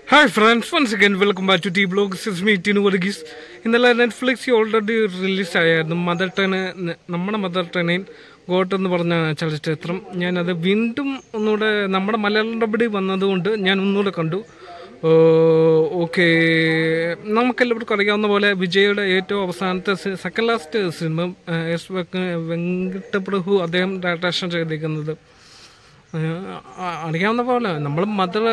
hi friends once again welcome back to T blog Sismi Tinu Varghese ഇന്നലെ Netflix already release ആയിരുന്നു മദർ ടെന് നമ്മുടെ മദർ ടെനൈൻ ഗോട്ട് എന്ന് പറഞ്ഞ ചലച്ചിത്രം ഞാനത് വീണ്ടും ഒന്നുകൂടെ നമ്മുടെ മലയാളം ഡബിടി വന്നതുകൊണ്ട് ഞാൻ ഒന്നുകൂടെ കണ്ടു ഓക്കെ നമുക്കെല്ലാവർക്കും അറിയാവുന്ന പോലെ വിജയുടെ ഏറ്റവും അവസാനത്തെ second last cinema S Venkat Prabhu അദ്ദേഹം ഡയറക്ഷൻ ചെയ്തിരിക്കുന്നത് ആ, അറിയാവുന്ന പോലെ നമ്മൾ മദർ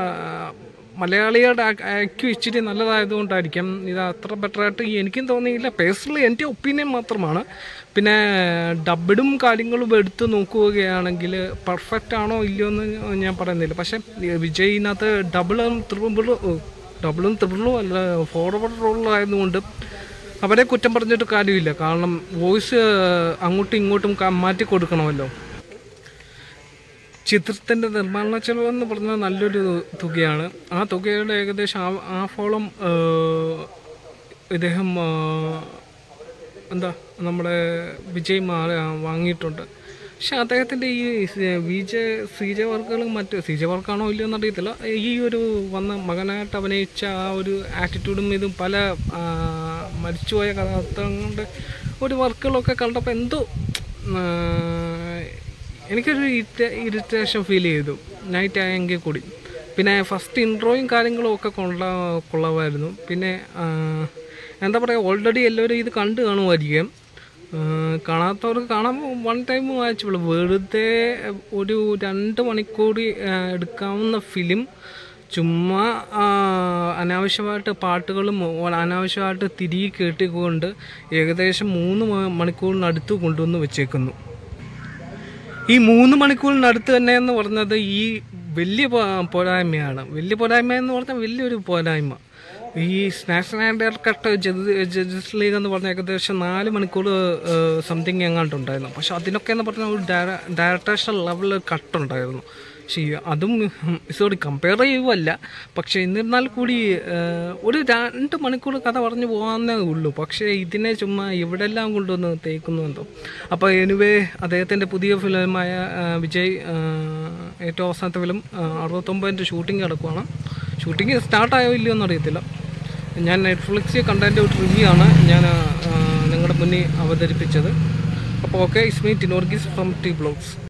മലയാളികളുടെ ആക്യു ഇച്ചിരി നല്ലതായതുകൊണ്ടായിരിക്കാം ഇത് അത്ര ബെറ്ററായിട്ട് എനിക്കും തോന്നിയില്ല പേഴ്സണലി എൻ്റെ ഒപ്പീനിയൻ മാത്രമാണ് പിന്നെ ഡബിടും കാര്യങ്ങളും എടുത്ത് നോക്കുകയാണെങ്കിൽ പെർഫെക്റ്റ് ആണോ ഇല്ലയോ എന്ന് ഞാൻ പറയുന്നില്ല പക്ഷേ വിജയിനകത്ത് ഡബിളും ത്രിബിളും ഡബിളും ത്രിബിളും അല്ല ഫോർവേഡ് റോളിലായതുകൊണ്ട് അവരെ കുറ്റം പറഞ്ഞിട്ട് കാര്യമില്ല കാരണം വോയിസ് അങ്ങോട്ടും ഇങ്ങോട്ടും ക- മാറ്റി കൊടുക്കണമല്ലോ ചിത്രത്തിൻ്റെ നിർമ്മാണ ചെലവ് എന്ന് പറഞ്ഞാൽ നല്ലൊരു തുകയാണ് ആ തുകയുടെ ഏകദേശം ആ ആഫോളം ഏഹ്, ഇദ്ദേഹം ഏഹ്, എന്താ നമ്മുടെ വിജയ് മാ വാങ്ങിയിട്ടുണ്ട് പക്ഷെ അദ്ദേഹത്തിൻ്റെ ഈ വിജ സീജ വർക്കുകളും മറ്റ് സീജ വർക്കാണോ ഇല്ലയോ എന്നറിയത്തില്ല ഈ ഒരു വന്ന മകനായിട്ട് അഭിനയിച്ച ആ ഒരു ആറ്റിറ്റ്യൂഡും ഇതും പല ആ, മരിച്ചുപോയ കഥാപാത്രങ്ങളുടെ ഒരു വർക്കുകളൊക്കെ കണ്ടപ്പോൾ എന്തോ ആ, എനിക്കൊരു ഇറിറ്റേഷൻ ഫീൽ ചെയ്തു നൈറ്റ് ആയെങ്കിൽ കൂടി പിന്നെ ഫസ്റ്റ് ഇൻട്രോയും കാര്യങ്ങളും ഒക്കെ കൊള്ള കൊള്ളാമായിരുന്നു പിന്നെ ആ, എന്താ പറയുക ഓൾറെഡി എല്ലാവരും ഇത് കണ്ടു കാണുമായിരിക്കും ആ, കാണാത്തവർക്ക് കാണാൻ വൺ ടൈം വായിച്ചുള്ളൂ വെറുതെ ഒരു രണ്ട് മണിക്കൂർ ആ, എടുക്കാവുന്ന ഫിലിം ചുമ്മാ ആ, അനാവശ്യമായിട്ട് പാട്ടുകളും അനാവശ്യമായിട്ട് തിരികെ കേട്ടിക്കൊണ്ട് ഏകദേശം മൂന്ന് മ- മണിക്കൂറിനടുത്ത് കൊണ്ടുവന്ന് വെച്ചേക്കുന്നു ഈ മൂന്ന് മണിക്കൂറിനടുത്ത് തന്നെ എന്ന് പറഞ്ഞത് ഈ വലിയ പോ- പോരായ്മയാണ് വലിയ പോരായ്മ എന്ന് പറഞ്ഞാൽ വലിയൊരു പോരായ്മ ഈ നാഷണൽ കട്ട് ജഡ്ജസ് ലീഗ് എന്ന് പറഞ്ഞ ഏകദേശം നാല് മണിക്കൂർ സംതിങ് എങ്ങാണ്ടുണ്ടായിരുന്നു പക്ഷെ അതിനൊക്കെ എന്ന് പറഞ്ഞാൽ ഒരു ഡയറക്ടേഷൻ ലെവലിൽ കട്ടുണ്ടായിരുന്നു പക്ഷേ ഈ അതും സോറി കമ്പയർ ചെയ്യുമല്ല പക്ഷേ എന്നിരുന്നാൽ കൂടി ഏഹ്, ഒരു രണ്ട് മണിക്കൂർ കഥ പറഞ്ഞു പോകാന്നേ ഉള്ളൂ പക്ഷേ ഇതിനെ ചുമ്മാ ഇവിടെല്ലാം കൊണ്ടുവന്ന് തേക്കുന്നു എന്തോ അപ്പോൾ എനിവേ അദ്ദേഹത്തിൻ്റെ പുതിയ ഫിലിമായ ഏഹ്, വിജയ് ഏഹ്, ഏറ്റവും അവസാനത്തെ ഫിലിം അറുപത്തൊമ്പതിൻ്റെ ഷൂട്ടിംഗ് നടക്കുവാണ് ഷൂട്ടിംഗ് സ്റ്റാർട്ടായോ ഇല്ലയോ എന്നറിയത്തില്ല ഞാൻ നെറ്റ്ഫ്ലിക്സിൽ കണ്ടതിൻ്റെ ഒരു റിവ്യൂ ആണ് ഞാൻ ഏഹ്, നിങ്ങളുടെ മുന്നിൽ അവതരിപ്പിച്ചത് അപ്പോൾ ഓക്കെ ഇസ്മി ടിനോർഗീസ് ഫ്രം ടി ബ്ലോഗ്സ്